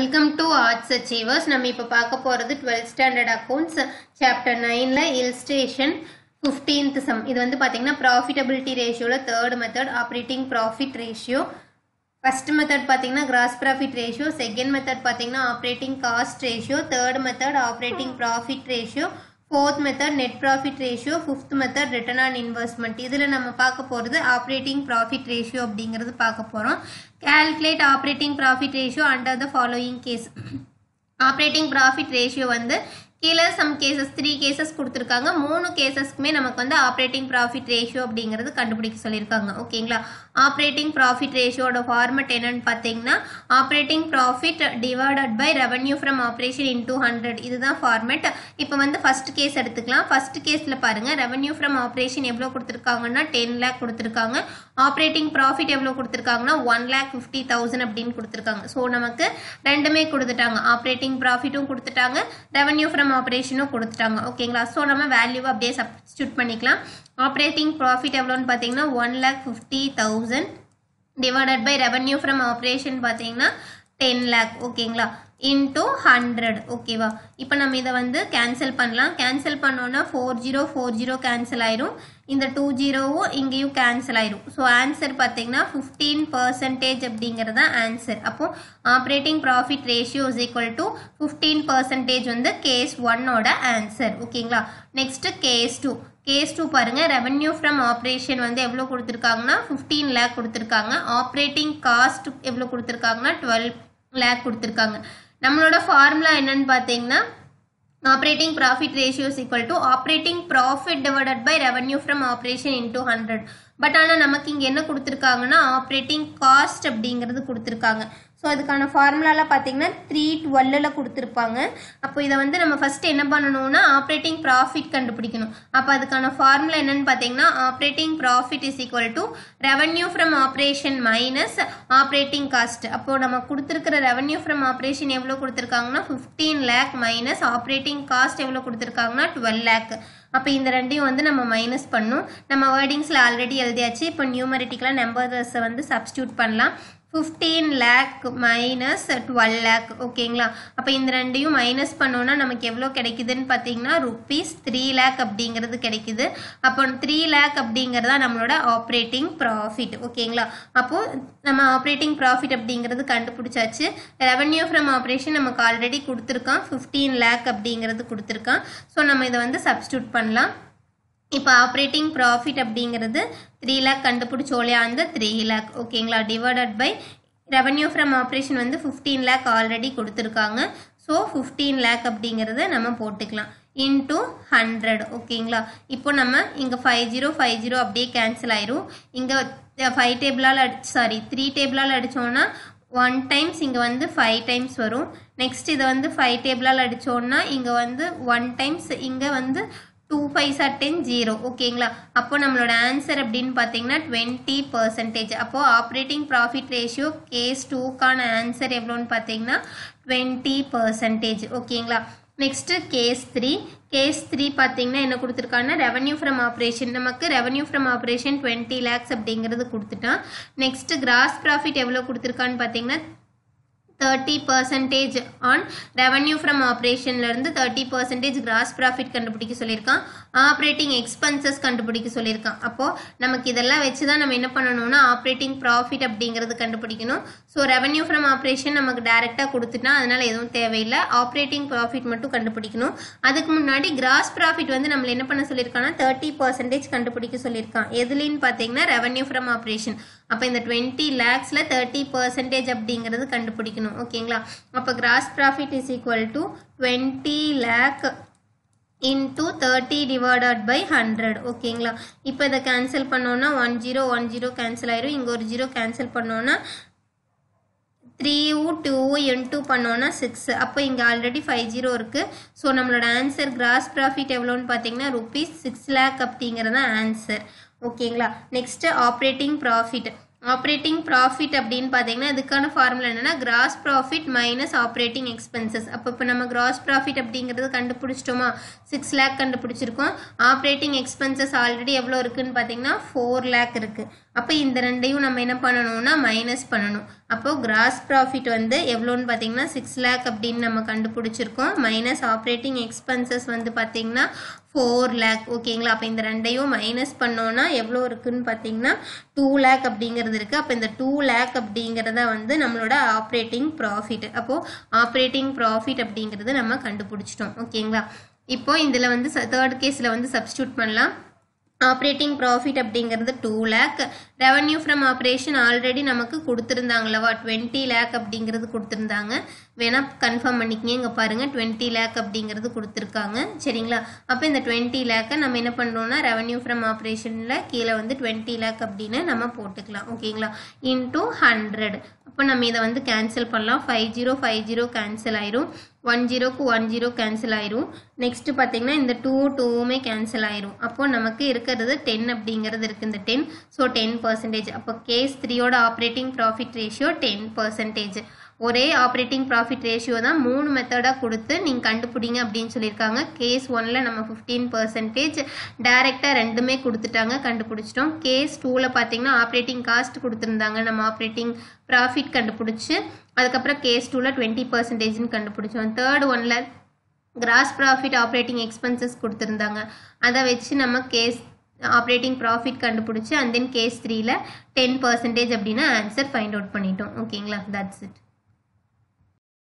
welcome to arts achievers நம்ம இப்போ பார்க்க போகிறது டுவெல்த் ஸ்டாண்டர்ட் அக்கௌண்ட்ஸ் சாப்டர் நைனில் இல்ஸ்ட்ரேஷன் ஃபிஃப்டீன்த் சம் இது வந்து பார்த்தீங்கன்னா ப்ராஃபிட்டபிலிட்டி ரேஷியோவில் third method operating profit ratio first method பார்த்தீங்கன்னா gross profit ratio second method பார்த்தீங்கன்னா operating cost ratio third method operating profit ratio fourth method net profit ratio fifth method return on investment இதில் நம்ம பார்க்க போகிறது operating profit ratio அப்படிங்கிறது பார்க்க போகிறோம் calculate operating profit ratio under the following case operating profit ratio வந்து கீழே some cases three cases கொடுத்துருக்காங்க மூணு கேசஸ்க்குமே நமக்கு வந்து ஆப்ரேட்டிங் ப்ராஃபிட் ரேஷியோ அப்படிங்கிறது கண்டுபிடிக்க சொல்லியிருக்காங்க ஓகேங்களா ஆப்ரேட்டிங் ப்ராஃபிட் ரேஷியோட ஃபார்மெட் என்னன்னு பார்த்தீங்கன்னா operating profit divided by revenue from operation into hundred இதுதான் ஃபார்மெட் இப்போ வந்து ஃபர்ஸ்ட் கேஸ் எடுத்துக்கலாம் ஃபர்ஸ்ட் கேஸில் பாருங்க ரெவன்யூ ஃப்ரம் ஆப்ரேஷன் எவ்வளோ கொடுத்துருக்காங்கன்னா டென் லேக் கொடுத்துருக்காங்க ஆப்ரேட்டிங் ப்ராஃபிட் எவ்வளோ கொடுத்துருக்காங்கன்னா ஒன் லேக் ஃபிஃப்டி தௌசண்ட் அப்படின்னு கொடுத்துருக்காங்க ஸோ நமக்கு ரெண்டுமே கொடுத்துட்டாங்க ஆப்ரேட்டிங் ப்ராஃபிட்டும் கொடுத்துட்டாங்க ரெவன்யூ ஃப்ரம் ஆப்ரேஷனும் கொடுத்துட்டாங்க ஓகேங்களா ஸோ நம்ம வேல்யூவை அப்படியே சப்ஸ்டியூட் பண்ணிக்கலாம் ஆப்ரேட்டிங் ப்ராஃபிட் எவ்வளோன்னு பார்த்தீங்கன்னா one lakh fifty thousand divided by revenue from operation பார்த்தீங்கன்னா டென் லேக் ஓகேங்களா இன்டூ ஹண்ட்ரட் ஓகேவா இப்போ நம்ம இதை வந்து கேன்சல் பண்ணலாம் கேன்சல் பண்ணோன்னா four zero four zero cancel ஆயிரும் இந்த டூ ஜீரோவும் இங்கேயும் கேன்சல் ஆயிரும் ஸோ ஆன்சர் பார்த்தீங்கன்னா ஃபிஃப்டீன் பர்சன்டேஜ் அப்படிங்கிறது தான் ஆன்சர் அப்போ operating profit ratio is equal to fifteen percentage வந்து கேஸ் ஒன்னோட ஆன்சர் ஓகேங்களா next case two case two பாருங்க ரெவன்யூ ஃப்ரம் ஆப்ரேஷன் வந்து எவ்வளோ கொடுத்துருக்காங்கன்னா ஃபிஃப்டீன் லேக் கொடுத்துருக்காங்க ஆப்ரேட்டிங் காஸ்ட் எவ்வளோ கொடுத்துருக்காங்கன்னா டுவெல் லேக் கொடுத்துருக்காங்க நம்மளோட ஃபார்முலா என்னன்னு பார்த்தீங்கன்னா operating profit ratio is equal to operating profit divided by revenue from operation into hundred but ஆனால் நமக்கு இங்கே என்ன கொடுத்துருக்காங்கன்னா ஆப்ரேட்டிங் காஸ்ட் அப்படிங்கிறது கொடுத்துருக்காங்க ஸோ அதுக்கான ஃபார்முலாவில் பார்த்தீங்கன்னா த்ரீ டுவெல்லில் கொடுத்துருப்பாங்க அப்போ இதை வந்து நம்ம ஃபர்ஸ்ட் என்ன பண்ணணும்னா ஆப்ரேட்டிங் ப்ராஃபிட் கண்டுபிடிக்கணும் அப்போ அதுக்கான ஃபார்முலா என்னன்னு பார்த்தீங்கன்னா operating profit is equal to revenue from operation minus operating cost அப்போ நம்ம கொடுத்துருக்கிற ரெவன்யூ ஃப்ரம் ஆப்ரேஷன் எவ்வளோ கொடுத்துருக்காங்கன்னா fifteen lakh minus operating cost எவ்வளோ கொடுத்துருக்காங்கன்னா டுவெல் லேக் அப்போ இந்த ரெண்டையும் வந்து நம்ம மைனஸ் பண்ணும் நம்ம வேர்டிங்ஸில் ஆல்ரெடி எழுதியாச்சு இப்போ நியூமரிட்டிக்கலாக நம்பர்ஸை வந்து சப்ஸ்டியூட் பண்ணலாம் fifteen lakh minus twelve lakh ஓகேங்களா அப்போ இந்த ரெண்டையும் மைனஸ் பண்ணோன்னா நமக்கு எவ்வளோ கிடைக்குதுன்னு பார்த்தீங்கன்னா ருப்பீஸ் த்ரீ லேக் அப்படிங்கிறது கிடைக்குது அப்போ த்ரீ லேக் அப்படிங்கிறது தான் நம்மளோட ஆப்ரேட்டிங் ப்ராஃபிட் ஓகேங்களா அப்போது நம்ம ஆப்ரேட்டிங் ப்ராஃபிட் அப்படிங்கிறது கண்டுபிடிச்சாச்சு ரெவன்யூ ஃப்ரம் ஆப்ரேஷன் நமக்கு ஆல்ரெடி கொடுத்துருக்கான் ஃபிஃப்டீன் லேக் அப்படிங்கிறது கொடுத்துருக்கான் ஸோ நம்ம இதை வந்து சப்ஸ்டியூட் பண்ணலாம் இப்போ ஆப்ரேட்டிங் ப்ராஃபிட் அப்படிங்கிறது த்ரீ லேக் கண்டுபிடிச்சோலையா அந்த த்ரீ லேக் ஓகேங்களா divided by revenue from operation வந்து ஃபிஃப்டீன் லேக் ஆல்ரெடி கொடுத்துருக்காங்க ஸோ ஃபிஃப்டீன் லேக் அப்படிங்கிறத நம்ம போட்டுக்கலாம் இன்டூ ஹண்ட்ரட் ஓகேங்களா இப்போ நம்ம இங்கே ஃபைவ் ஜீரோ ஃபைவ் ஜீரோ அப்படியே கேன்சல் ஆயிரும் இங்கே ஃபைவ் டேபிளால் அடி சாரி த்ரீ டேபிளால் அடித்தோன்னா ஒன் டைம்ஸ் இங்கே வந்து ஃபைவ் டைம்ஸ் வரும் நெக்ஸ்ட் இதை வந்து ஃபைவ் டேபிளால் அடித்தோன்னா இங்கே வந்து ஒன் டைம்ஸ் இங்கே வந்து டூ ஃபைவ் சார் டென் ஜீரோ ஓகேங்களா அப்போ நம்மளோட ஆன்சர் அப்படின்னு பார்த்தீங்கன்னா டுவெண்ட்டி பர்சன்டேஜ் அப்போது ஆப்ரேட்டிங் ப்ராஃபிட் ரேஷியோ கேஸ் டூக்கான ஆன்சர் எவ்வளோன்னு பார்த்தீங்கன்னா டுவெண்ட்டி பர்சன்டேஜ் ஓகேங்களா next case three case three பார்த்தீங்கன்னா என்ன கொடுத்துருக்காங்கன்னா ரெவன்யூ ஃப்ரம் ஆப்ரேஷன் நமக்கு revenue from operation twenty lakhs அப்படிங்கிறது கொடுத்துட்டான் நெக்ஸ்ட் கிராஸ் ப்ராஃபிட் எவ்வளோ கொடுத்துருக்கான்னு பார்த்தீங்கன்னா thirty percentage on revenue from ஆப்ரேஷன்லேருந்து தேர்ட்டி பர்சன்டேஜ் கிராஸ் ப்ராஃபிட் கண்டுபிடிக்க சொல்லியிருக்கான் ஆப்ரேட்டிங் எக்ஸ்பென்சஸ் கண்டுபிடிக்க சொல்லியிருக்கான் அப்போது நமக்கு இதெல்லாம் வச்சு தான் நம்ம என்ன பண்ணணும்னா ஆப்ரேட்டிங் ப்ராஃபிட் அப்படிங்கிறது கண்டுபிடிக்கணும் ஸோ ரெவன்யூ ஃப்ரம் ஆப்ரேஷன் நமக்கு டேரெக்டாக கொடுத்துட்டா அதனால் எதுவும் தேவையில்லை ஆப்ரேட்டிங் ப்ராஃபிட் மட்டும் கண்டுபிடிக்கணும் அதுக்கு முன்னாடி கிராஸ் ப்ராஃபிட் வந்து நம்மளை என்ன பண்ண சொல்லியிருக்காங்கன்னா தேர்ட்டி பர்சன்டேஜ் கண்டுபிடிக்க சொல்லியிருக்கான் எதுலின்னு பார்த்தீங்கன்னா ரெவன்யூ ஃப்ரம் ஆப்ரேஷன் அப்போ இந்த டுவெண்ட்டி லேக்ஸில் தேர்ட்டி பர்சன்டேஜ் அப்படிங்கிறது கண்டுபிடிக்கணும் ஓகேங்களா அப்போ gross profit is equal to twenty lakh into thirty divided by hundred ஓகேங்களா இப்போ இதை கேன்சல் பண்ணோன்னா one zero one zero cancel ஆயிரும் இங்கே ஒரு ஜீரோ கேன்சல் பண்ணோன்னா த்ரீவும் டூவும் இன்டூ பண்ணோன்னா சிக்ஸ் அப்போ இங்கே ஆல்ரெடி ஃபைவ் ஜீரோ இருக்குது ஸோ நம்மளோட ஆன்சர் கிராஸ் ப்ராஃபிட் எவ்வளோன்னு பார்த்தீங்கன்னா ருபீஸ் சிக்ஸ் லேக் அப்படிங்கிறது தான் ஆன்சர் ஓகேங்களா next operating profit operating profit அப்படின்னு பார்த்தீங்கன்னா இதுக்கான ஃபார்முலா என்னன்னா gross profit minus operating expenses அப்போ இப்போ நம்ம கிராஸ் ப்ராஃபிட் அப்படிங்கிறது கண்டுபிடிச்சிட்டோமா சிக்ஸ் லேக் கண்டுபிடிச்சிருக்கோம் ஆப்ரேட்டிங் எக்ஸ்பென்சஸ் ஆல்ரெடி எவ்வளோ இருக்குன்னு பார்த்தீங்கன்னா ஃபோர் லேக் இருக்குது அப்போ இந்த ரெண்டையும் நம்ம என்ன பண்ணணும்னா மைனஸ் பண்ணணும் அப்போ கிராஸ் ப்ராஃபிட் வந்து எவ்வளோன்னு பார்த்தீங்கன்னா சிக்ஸ் லேக் அப்படின்னு நம்ம கண்டுபிடிச்சிருக்கோம் மைனஸ் ஆப்ரேட்டிங் எக்ஸ்பென்சஸ் வந்து பார்த்தீங்கன்னா ஃபோர் லேக் ஓகேங்களா அப்போ இந்த ரெண்டையும் மைனஸ் பண்ணோன்னா எவ்வளோ இருக்குன்னு பார்த்தீங்கன்னா டூ லேக் அப்படிங்கிறது இருக்குது அப்போ இந்த டூ லேக் அப்படிங்கிறத வந்து நம்மளோட ஆப்ரேட்டிங் ப்ராஃபிட் அப்போது ஆப்ரேட்டிங் ப்ராஃபிட் அப்படிங்கிறது நம்ம கண்டுபிடிச்சிட்டோம் ஓகேங்களா இப்போ இதில் வந்து தேர்ட் கேஸில் வந்து சப்ஸ்டியூட் பண்ணலாம் ஆப்ரேட்டிங் ப்ராஃபிட் அப்படிங்கிறது two lakh revenue from operation already நமக்கு கொடுத்துருந்தாங்களவா டுவெண்ட்டி லேக் அப்படிங்கிறது கொடுத்துருந்தாங்க வேணால் கன்ஃபார்ம் பண்ணிக்கங்க இங்கே பாருங்கள் டுவெண்ட்டி லேக் அப்படிங்கிறது கொடுத்துருக்காங்க சரிங்களா அப்போ இந்த டுவெண்ட்டி லேக்கை நம்ம என்ன பண்ணுறோம்னா ரெவன்யூ ஃப்ரம் ஆப்ரேஷனில் கீழே வந்து டுவெண்ட்டி லேக் அப்படின்னு நம்ம போட்டுக்கலாம் ஓகேங்களா இன்டூ ஹண்ட்ரட் அப்போ நம்ம இதை வந்து கேன்சல் பண்ணலாம் five zero five zero cancel ஆயிரும் ஒன் ஜீரோக்கு ஒன் ஜீரோ கேன்சல் ஆயிரும் நெக்ஸ்ட் பார்த்தீங்கன்னா இந்த டூ டூவுமே கேன்சல் ஆயிரும் அப்போ நமக்கு இருக்கிறது டென் அப்படிங்கிறது இருக்குது இந்த டென் ஸோ டென் பர்சன்டேஜ் அப்போ கேஸ் த்ரீயோட operating profit ratio ten percentage ஒரே ஆப்ரேட்டிங் ப்ராஃபிட் ரேஷியோ தான் மூணு மெத்தடாக கொடுத்து நீங்கள் கண்டுபிடிங்க அப்படின்னு சொல்லியிருக்காங்க கேஸ் ஒனில் நம்ம ஃபிஃப்டீன் பர்சன்டேஜ் டைரெக்டாக ரெண்டுமே கொடுத்துட்டாங்க கண்டுபிடிச்சிட்டோம் கேஸ் டூவில் பார்த்தீங்கன்னா ஆப்ரேட்டிங் காஸ்ட் கொடுத்துருந்தாங்க நம்ம ஆப்ரேட்டிங் ப்ராஃபிட் கண்டுபிடிச்சி அதுக்கப்புறம் கேஸ் டூவில் டுவெண்ட்டி பர்சன்டேஜ்னு கண்டுபிடிச்சோம் தேர்ட் ஒனில் கிராஸ் ப்ராஃபிட் ஆப்ரேட்டிங் எக்ஸ்பென்சஸ் கொடுத்துருந்தாங்க அதை வச்சு நம்ம கேஸ் ஆப்ரேட்டிங் ப்ராஃபிட் கண்டுபிடிச்சி அண்ட் தென் கேஸ் த்ரீல டென் பர்சன்டேஜ் அப்படின்னு ஆன்சர் ஃபைண்ட் அவுட் பண்ணிட்டோம் ஓகேங்களா தட்ஸ் இட்